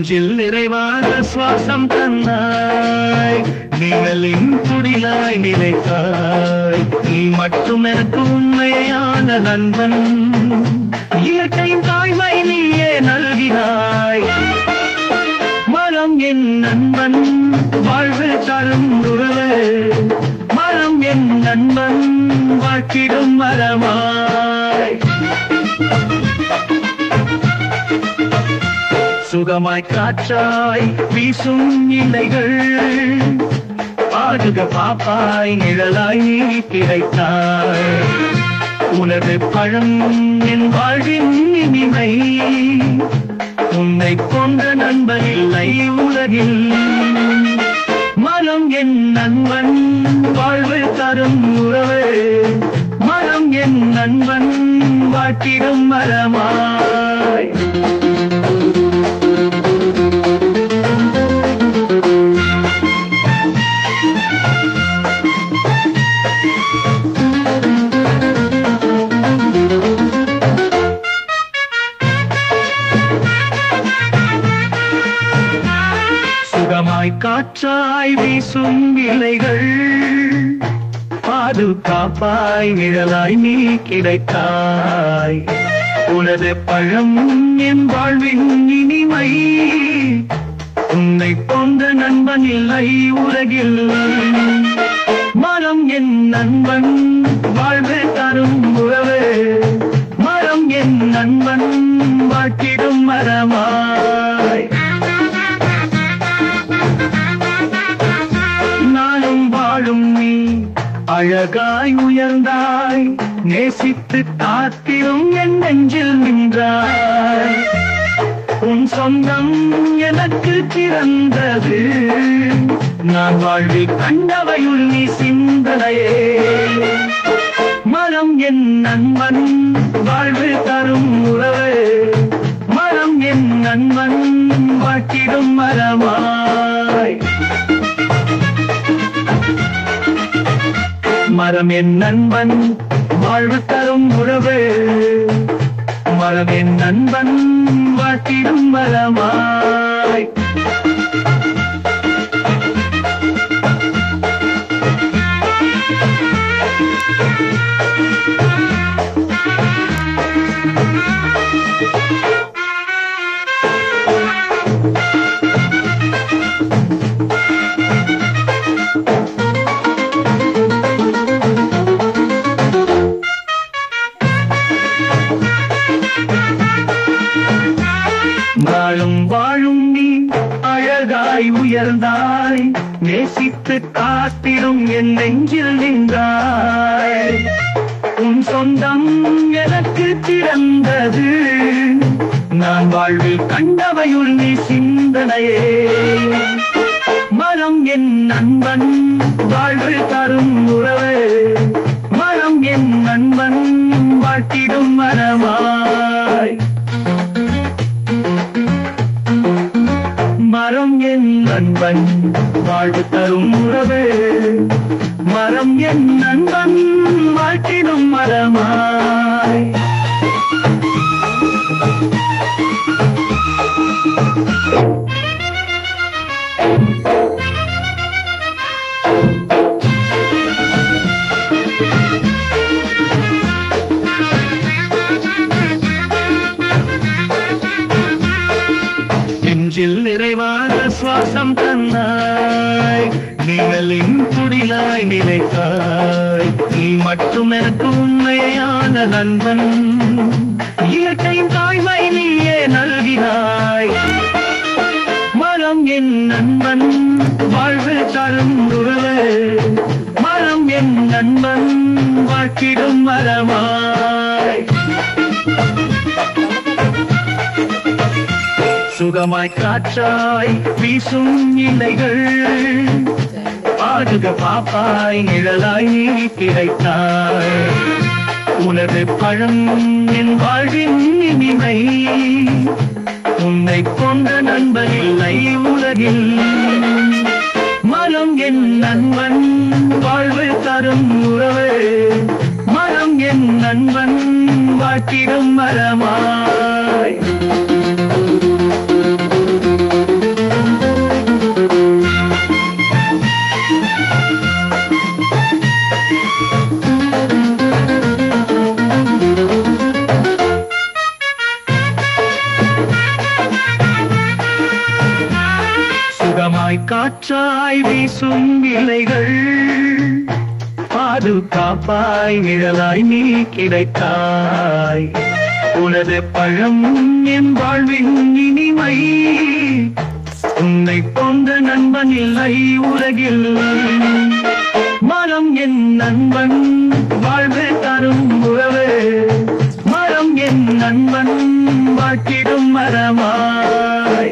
நெஞ்சில் நிறைவான சுவாசம் தந்தாய் நிழலின் துடிலாய் நிலைத்தாய் நீ மட்டும் எனக்கு உண்மையான நண்பன் இயற்கையின் தாய்மை நீயே நல்கினாய் மரம் என் நண்பன் வாழ்வு தரும் உறவு மரம் என் நண்பன் வாழ்க்கிடும் மரமாய் சுகமாய் காற்றாய் வீசும் இலைகள் பாடுக பாப்பாய் நிழலாய் நீ கிடைத்தாய் உனது பழம் என் வாழ்வின் இனிமை உன்னை கொண்ட நண்பன் இல்லை உலகில் மனம் என் நண்பன் வாழ்வு தரும் உறவு மனம் என் நண்பன் வாட்டிடும் மரமாய் சுகமாய் காற்றாய் வீசும் இலைகள் பாதுகாப்பாய் நிழலாய் நீ கிடைத்தாய் உனது பழம் என் வாழ்வின் இனிமை உன்னை போன்ற நண்பன் இல்லை உலகில் மரம் என் நண்பன் வாழ்வு தரும் உறவு மரம் என் நண்பன் வாட்டிடும் மரமாய் நானும் வாழும் நீ அழகாய் உயர்ந்தாய் நேசித்து காத்திரும் என் நெஞ்சில் நின்றாய் உன் சொந்தம் எனக்கு திறந்தது நான் வாழ்வில் கண்டவையுள் நீ சிந்தனையே மரம் என் நண்பன் வாழ்வு தரும் உறவு மரம் என் நண்பன் வாட்டிடும் மரமாய் மரம் என் நண்பன் வாழ்வு தரும் உறவு மரம் என் நண்பன் வாட்டிடும் மரமாய் நாளும் வாழும் நீ அழகாய் உயர்ந்தாய் நேசித்து காத்திடும் என் நெஞ்சில் நின்றாய் உன் சொந்தம் எனக்கு திறந்தது நான் வாழ்வில் கண்டவையுள் நீ சிந்தனையே மரம் என் நண்பன் வாழ்வு தரும் உறவு மரம் என் நண்பன் வாட்டிடும் மரமாய் மரம் என் நண்பன் வாழ்வு தரும் உறவு மரம் என் நண்பன் வாழ்த்திடும் மரமாய் நெஞ்சில் நிறைவான சுவாசம் தந்தாய் நிழலின் துடிலாய் நிலைத்தாய் நீ மட்டும் எனக்கு உண்மையான நண்பன் இயற்கையின் தாய்மை நீயே நல்கினாய் மரம் என் நண்பன் வாழ்வு தரும் உறவு மரம் என் நண்பன் வாக்கிடும் மரமாய் சுகமாய் காற்றாய் வீசும் இலைகள் பாடுக பாப்பாய் நிழலாய் நீ கிடைத்தாய் உனது பழம் என் வாழ்வின் இனிமை உன்னை கொண்ட நண்பன் இல்லை உலகில் மனம் என் நண்பன் வாழ்வு தரும் உறவு மனம் என் நண்பன் வாட்டிடும் மரமாய் சுகமாய் காற்றாய் வீசும் இலைகள் பாதுகாப்பாய் நிழலாய் நீ கிடைத்தாய் உனது பழம் என் வாழ்வின் இனிமை உன்னை போன்ற நண்பன் இல்லை உலகில் மரம் என் நண்பன் வாழ்வு தரும் உறவு மரம் என் நண்பன் வாக்கிடும் மரமாய்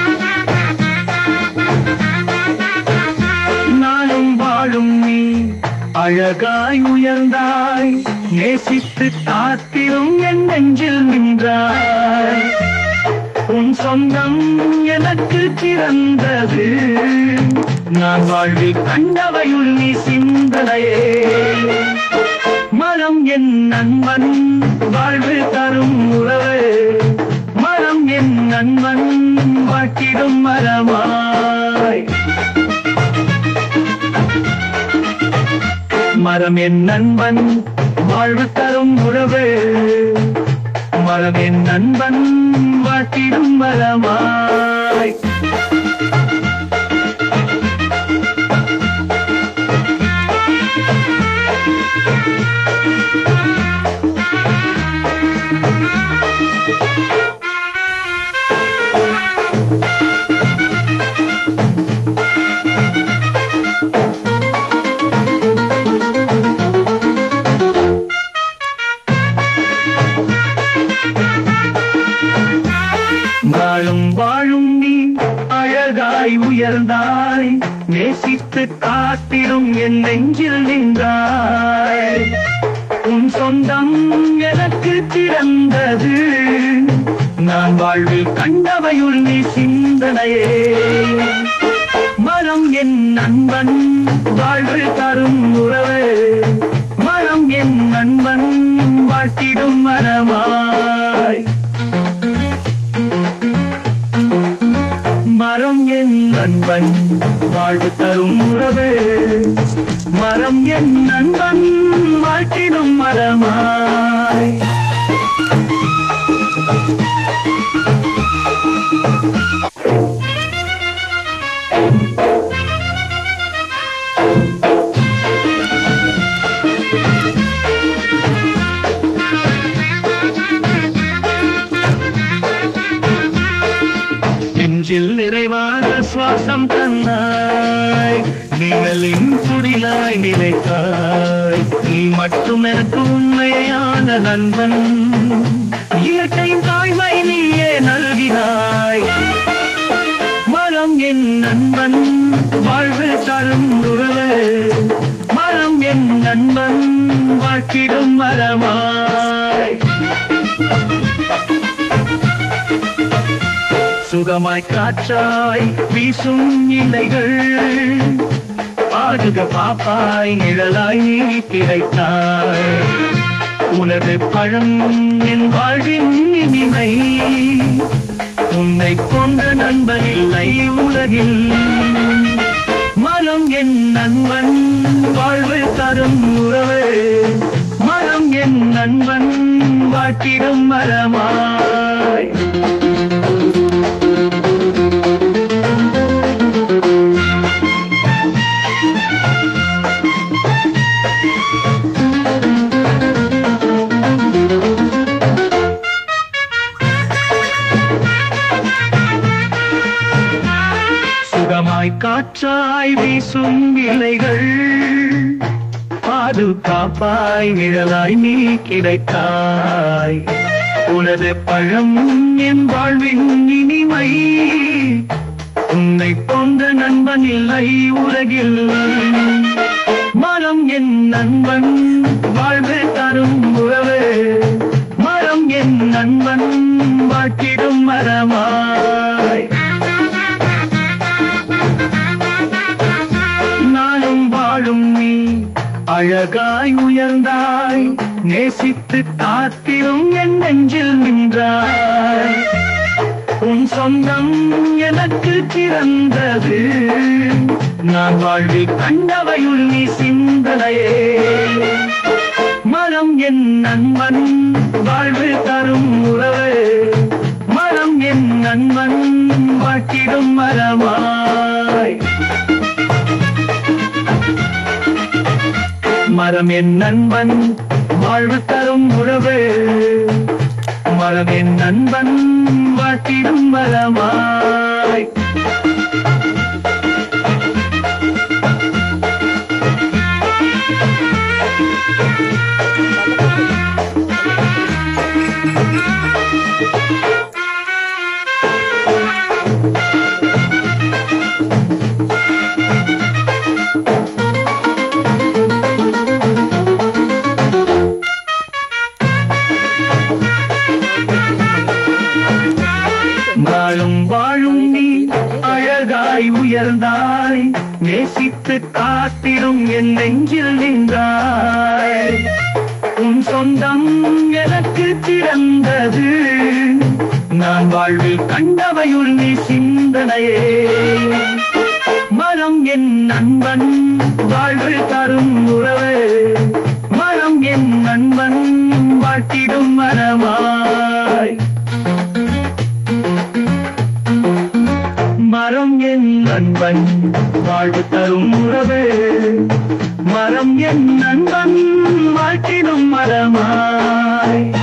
நானும் வாழும் நீ அழகாய் உயர்ந்தாய் நேசித்து காத்திரும் என் நெஞ்சில் நின்றாய் உன் சொந்தம் எனக்கு சிறந்தது நான் வாழ்வில் கண்டவையுள் நீ சிந்தனையே மரம் என் நண்பன் வாழ்வு தரும் உறவு மரம் என் நண்பன் வாக்கிடும் மரமாய் மரம் என் நண்பன் வாழ்வு தரும் உறவு மரம் என் நண்பன் வாட்டிடும் மரமாய் நாளும் வாழும் நீ அழகாய் உயர்ந்தாய் நேசித்து காத்திடும் என் நெஞ்சில் நின்றாய் உன் சொந்தம் எனக்கு திறந்தது நான் வாழ்வில் கண்டவையுள் நீ சிந்தனையே மரம் என் நண்பன் வாழ்வு தரும் உறவு மரம் என் நண்பன் வாழ்த்திடும் மரமாய் மரம் என் நண்பன் வாழ்வு தரும் உறவு மரம் என் நண்பன் வாழ்த்திடும் மரமாய் நெஞ்சில் நிறைவான சுவாசம் தன்னாய் நிழலின் துடிலாய் நிலைத்தாய் நீ மட்டும் எனக்கு உண்மையான நண்பன் இயற்கையின் தாய்மை நீயே நல்கினாய் மரம் என் நண்பன் வாழ்வு தரும் உறவு மரம் என் நண்பன் வாழ்க்கிடும் மரமாய் சுகமாய் காற்றாய் வீசும் இலைகள் பாடுக பாப்பாய் நிழலாய் நீ கிடைத்தாய் உனது பழம் என் வாழ்வின் இனிமை உன்னை கொண்ட நண்பன் இல்லை உலகில் மரம் என் நண்பன் வாழ்வு தரும் உறவு மரம் என் நண்பன் வாட்டிடும் மரமாய் சுகமாய் காற்றாய் வீசும் இலைகள் பாதுகாப்பாய் நிழலாய் நீ கிடைத்தாய் உனது பழம் என் வாழ்வின் இனிமை உன்னை போன்ற நண்பன் இல்லை உலகில் மரம் என் நண்பன் வாழ்வு தரும் உறவு மரம் என் நண்பன் வாட்டிடும் மரமாய் நானும் வாழும் நீ அழகாய் உயர்ந்தாய் நேசித்து காத்திரும் என் நெஞ்சில் நின்றாய் உன் சொந்தம் எனக்கு சிறந்தது நான் வாழ்வில் கண்டவையுள் நீ சிந்தனையே மரம் என் நண்பன் வாழ்வு தரும் உறவு மரம் என் நண்பன் வாட்டிடும் மரமாய் மரம் என் நண்பன் வாழ்வு தரும் உறவு மரம் என் நண்பன் வாட்டிடும் மரமாய் நாளும் வாழும் நீ அழகாய் உயர்ந்தாய் நேசித்து காத்திடும் என் நெஞ்சில் நின்றாய் உன் சொந்தம் எனக்கு திறந்தது நான் வாழ்வில் கண்டவையுள் நீ சிந்தனையே மரம் என் நண்பன் வாழ்வு தரும் உறவு மரம் என் நண்பன் வாட்டிடும் மரமாய் மரம் என் நண்பன் வாழ்வு தரும் உறவு மரம் என் நண்பன் வாழ்த்திடும் மரமாய்